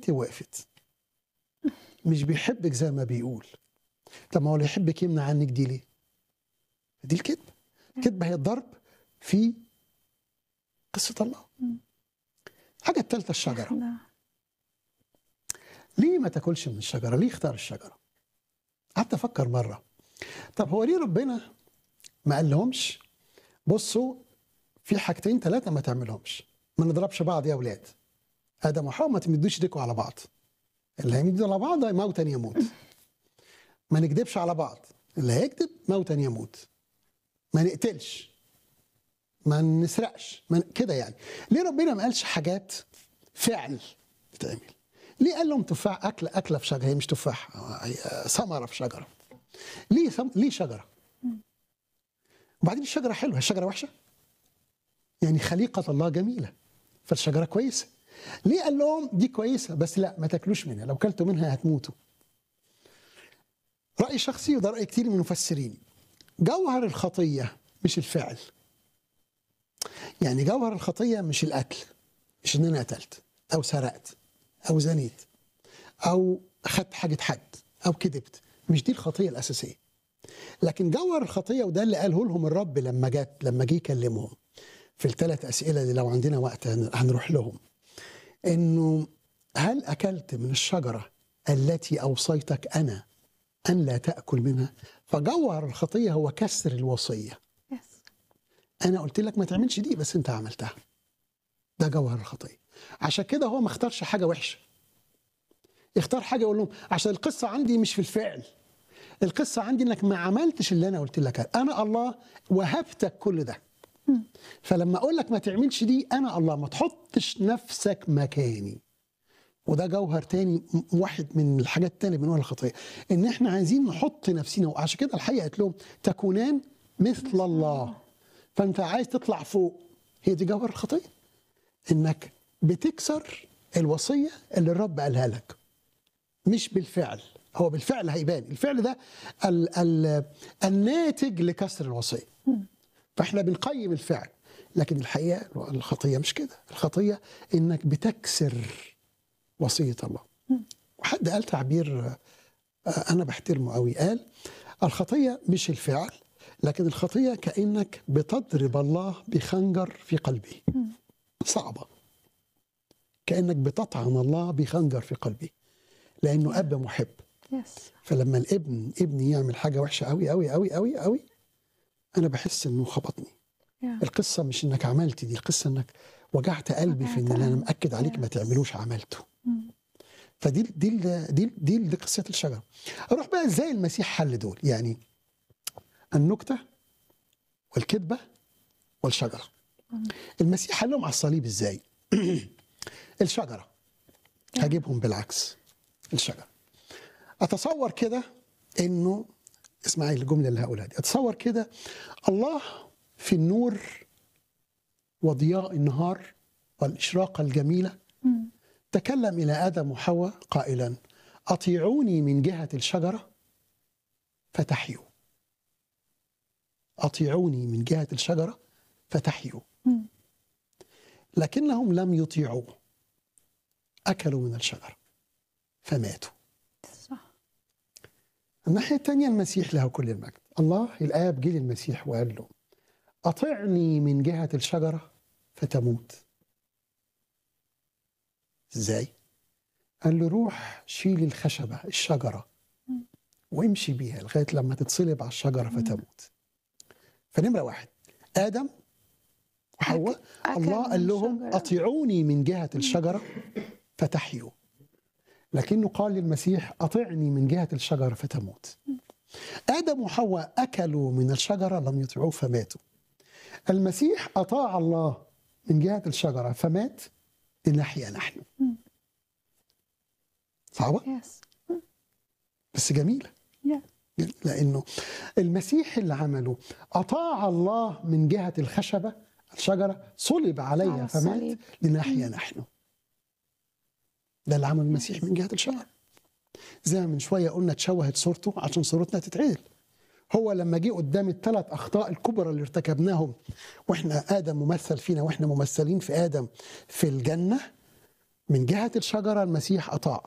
بنتي وقفت مش بيحبك زي ما بيقول طب ما هو اللي يحبك يمنع عنك دي ليه؟ دي الكذبة الكذبة هي الضرب في قصة الله الحاجة الثالثة الشجرة نعم. ليه ما تاكلش من الشجرة؟ ليه اختار الشجرة؟ قعدت أفكر مرة طب هو ليه ربنا ما قال لهمش بصوا في حاجتين ثلاثة ما تعملهمش ما نضربش بعض يا أولاد آدم وحواء ما تمدوش ايديكم على بعض اللي هيمد على بعض موتا يموت ما نكذبش على بعض اللي هيكذب موتا يموت ما نقتلش ما نسرقش ما ن- كده يعني ليه ربنا ما قالش حاجات فعل تتعمل ليه قال لهم تفاح اكل اكله في شجره هي مش تفاح هي ثمره في شجره ليه ثم... ليه شجره وبعدين الشجره حلوه الشجره وحشه يعني خليقه الله جميله فالشجره كويسه ليه قال لهم دي كويسه بس لا ما تاكلوش منها لو كلتوا منها هتموتوا راي شخصي وده راي كتير من المفسرين جوهر الخطيه مش الفعل يعني جوهر الخطيه مش الاكل مش ان انا قتلت او سرقت او زنيت او اخدت حاجه حد او كذبت مش دي الخطيه الاساسيه لكن جوهر الخطيه وده اللي قاله لهم الرب لما جت لما جه يكلمهم في الثلاث اسئله اللي لو عندنا وقت هن- هنروح لهم انه هل اكلت من الشجره التي اوصيتك انا ان لا تاكل منها فجوهر الخطيه هو كسر الوصيه يس انا قلت لك ما تعملش دي بس انت عملتها ده جوهر الخطيه عشان كده هو ما اختارش حاجه وحشه اختار حاجه يقول لهم عشان القصه عندي مش في الفعل القصه عندي انك ما عملتش اللي انا قلت لك انا الله وهبتك كل ده فلما اقول لك ما تعملش دي انا الله ما تحطش نفسك مكاني وده جوهر تاني م- واحد من الحاجات التانية بنقول الخطيه ان احنا عايزين نحط نفسنا وعشان كده الحقيقه قالت لهم تكونان مثل الله فانت عايز تطلع فوق هي دي جوهر الخطيه انك بتكسر الوصيه اللي الرب قالها لك مش بالفعل هو بالفعل هيبان الفعل ده ال ال الناتج لكسر الوصيه فاحنا بنقيم الفعل لكن الحقيقه الخطيه مش كده الخطيه انك بتكسر وصيه الله وحد قال تعبير آه، انا بحترمه قوي قال الخطيه مش الفعل لكن الخطيه كانك بتضرب الله بخنجر في قلبه صعبه كانك بتطعن الله بخنجر في قلبه لانه اب محب يس فلما الابن ابني يعمل حاجه وحشه قوي قوي قوي قوي قوي انا بحس انه خبطني يا. القصه مش انك عملت دي القصه انك وجعت قلبي في ان اللي انا مأكد عليك ما تعملوش عملته فدي دي ال- دي دي, دي قصه الشجره اروح بقى ازاي المسيح حل دول يعني النكته والكذبه والشجره المسيح حلهم على الصليب ازاي الشجره هجيبهم بالعكس الشجره اتصور كده انه اسمعي الجمله اللي هقولها دي اتصور كده الله في النور وضياء النهار والاشراقه الجميله تكلم الى ادم وحواء قائلا اطيعوني من جهه الشجره فتحيوا اطيعوني من جهه الشجره فتحيوا لكنهم لم يطيعوه اكلوا من الشجره فماتوا صح الناحية الثانية المسيح له كل المجد الله الآب جه للمسيح وقال له أطعني من جهة الشجرة فتموت إزاي؟ قال له روح شيل الخشبة الشجرة وامشي بيها لغاية لما تتصلب على الشجرة فتموت فنمرة واحد آدم وحواء أكل الله من قال لهم الشجرة. أطيعوني من جهة الشجرة فتحيوا لكنه قال للمسيح أطعني من جهة الشجرة فتموت آدم وحواء أكلوا من الشجرة لم يطيعوه فماتوا المسيح أطاع الله من جهة الشجرة فمات لنحيا نحن صعبة يس بس جميلة يا لأنه المسيح اللي عمله أطاع الله من جهة الخشبة الشجرة صلب عليها على فمات الصليب. لنحيا نحن ده اللي عمل المسيح من جهة الشجرة زي ما من شوية قلنا تشوهت صورته عشان صورتنا تتعدل هو لما جه قدام الثلاث أخطاء الكبرى اللي ارتكبناهم وإحنا آدم ممثل فينا وإحنا ممثلين في آدم في الجنة من جهه الشجره المسيح اطاع